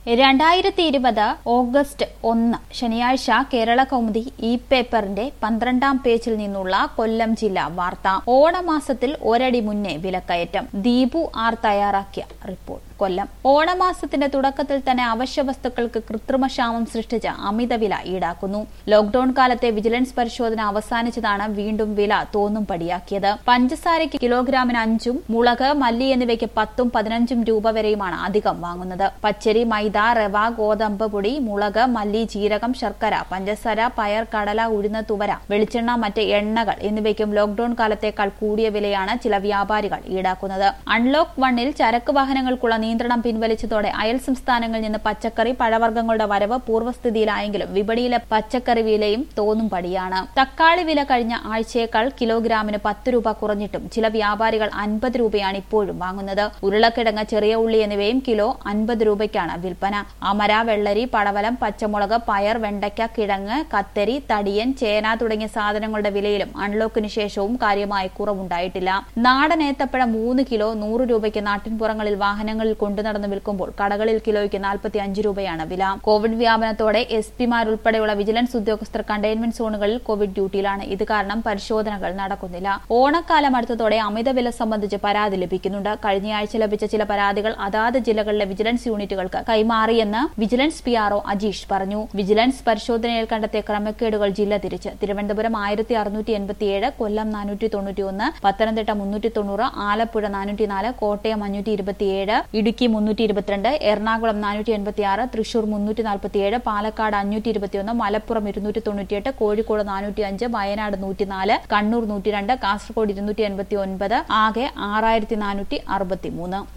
രണ്ടായിരത്തി ഇരുപത് ഓഗസ്റ്റ് ഒന്ന് ശനിയാഴ്ച കേരള കൗമുദി ഇ പേപ്പറിന്റെ പന്ത്രണ്ടാം പേജിൽ നിന്നുള്ള കൊല്ലം ജില്ലാ വാർത്ത ഓണമാസത്തിൽ ഒരടി മുന്നേ വിലക്കയറ്റം ദീപു ആർ തയ്യാറാക്കിയ റിപ്പോർട്ട് കൊല്ലം ഓണമാസത്തിന്റെ തുടക്കത്തിൽ തന്നെ അവശ്യ വസ്തുക്കൾക്ക് കൃത്രിമക്ഷാമം സൃഷ്ടിച്ച് അമിത വില ഈടാക്കുന്നു ലോക്ഡൌൺ കാലത്തെ വിജിലൻസ് പരിശോധന അവസാനിച്ചതാണ് വീണ്ടും വില തോന്നും പടിയാക്കിയത് പഞ്ചസാരയ്ക്ക് കിലോഗ്രാമിന് അഞ്ചും മുളക് മല്ലി എന്നിവയ്ക്ക് പത്തും പതിനഞ്ചും രൂപ വരെയുമാണ് അധികം വാങ്ങുന്നത് പച്ചരി മൈദ റവ ഗോതമ്പ് പൊടി മുളക് മല്ലി ജീരകം ശർക്കര പഞ്ചസാര പയർ കടല ഉഴുന്ന് തുവര വെളിച്ചെണ്ണ മറ്റ് എണ്ണകൾ എന്നിവയ്ക്കും ലോക്ഡൌൺ കാലത്തേക്കാൾ കൂടിയ വിലയാണ് ചില വ്യാപാരികൾ ഈടാക്കുന്നത് അൺലോക്ക് വണ്ണിൽ ചരക്ക് വാഹനങ്ങൾക്കുള്ള നിയന്ത്രണം പിൻവലിച്ചതോടെ അയൽ സംസ്ഥാനങ്ങളിൽ നിന്ന് പച്ചക്കറി പഴവർഗ്ഗങ്ങളുടെ വരവ് പൂർവ്വസ്ഥിതിയിലായെങ്കിലും വിപണിയിലെ പച്ചക്കറി വിലയും തോന്നും പടിയാണ് തക്കാളി വില കഴിഞ്ഞ ആഴ്ചയേക്കാൾ കിലോഗ്രാമിന് പത്ത് രൂപ കുറഞ്ഞിട്ടും ചില വ്യാപാരികൾ അൻപത് രൂപയാണ് ഇപ്പോഴും വാങ്ങുന്നത് ഉരുളക്കിഴങ്ങ് ചെറിയ ഉള്ളി എന്നിവയും കിലോ അൻപത് രൂപയ്ക്കാണ് വിൽപ്പന അമര വെള്ളരി പടവലം പച്ചമുളക് പയർ വെണ്ടയ്ക്ക കിഴങ്ങ് കത്തരി തടിയൻ ചേന തുടങ്ങിയ സാധനങ്ങളുടെ വിലയിലും അൺലോക്കിന് ശേഷവും കാര്യമായ കുറവുണ്ടായിട്ടില്ല നാടൻ ഏത്തപ്പഴം മൂന്ന് കിലോ നൂറ് രൂപയ്ക്ക് നാട്ടിൻപുറങ്ങളിൽ വാഹനങ്ങളിൽ കൊണ്ടുനടന്ന് വിൽക്കുമ്പോൾ കടകളിൽ കിലോയ്ക്ക് നാൽപ്പത്തി അഞ്ച് രൂപയാണ് വില കോവിഡ് വ്യാപനത്തോടെ എസ് പിമാരുൾപ്പെടെയുള്ള വിജിലൻസ് ഉദ്യോഗസ്ഥർ കണ്ടെയ്ൻമെന്റ് സോണുകളിൽ കോവിഡ് ഡ്യൂട്ടിയിലാണ് ഇത് കാരണം പരിശോധനകൾ നടക്കുന്നില്ല ഓണക്കാലം അടുത്തതോടെ അമിത വില സംബന്ധിച്ച് പരാതി ലഭിക്കുന്നുണ്ട് കഴിഞ്ഞയാഴ്ച ലഭിച്ച ചില പരാതികൾ അതാത് ജില്ലകളിലെ വിജിലൻസ് യൂണിറ്റുകൾക്ക് കൈമാറിയെന്ന് വിജിലൻസ് പി ആർഒ അജീഷ് പറഞ്ഞു വിജിലൻസ് പരിശോധനയിൽ കണ്ടെത്തിയ ക്രമക്കേടുകൾ ജില്ല തിരിച്ച് തിരുവനന്തപുരം ആയിരത്തി അറുന്നൂറ്റി എൺപത്തിയേഴ് കൊല്ലം നാനൂറ്റി തൊണ്ണൂറ്റിയൊന്ന് പത്തനംതിട്ട മുന്നൂറ്റി തൊണ്ണൂറ് ആലപ്പുഴ നാനൂറ്റിനാല് കോട്ടയം അഞ്ഞൂറ്റി ഇരുപത്തിയേഴ് ഇടുക്കി മുന്നൂറ്റി ഇരുപത്തിരണ്ട് എറണാകുളം നാനൂറ്റി എൺപത്തിയാറ് തൃശൂർ മുന്നൂറ്റി നാൽപ്പത്തിയേഴ് പാലക്കാട് അഞ്ഞൂറ്റി ഇരുപത്തിയൊന്ന് മലപ്പുറം ഇരുന്നൂറ്റി തൊണ്ണൂറ്റിയെട്ട് കോഴിക്കോട് നാനൂറ്റി അഞ്ച് വയനാട് നൂറ്റിനാല് കണ്ണൂർ നൂറ്റിരണ്ട് കാസർഗോഡ് ഇരുന്നൂറ്റി എൺപത്തി ഒൻപത് ആകെ ആറായിരത്തി നാനൂറ്റി അറുപത്തിമൂന്ന്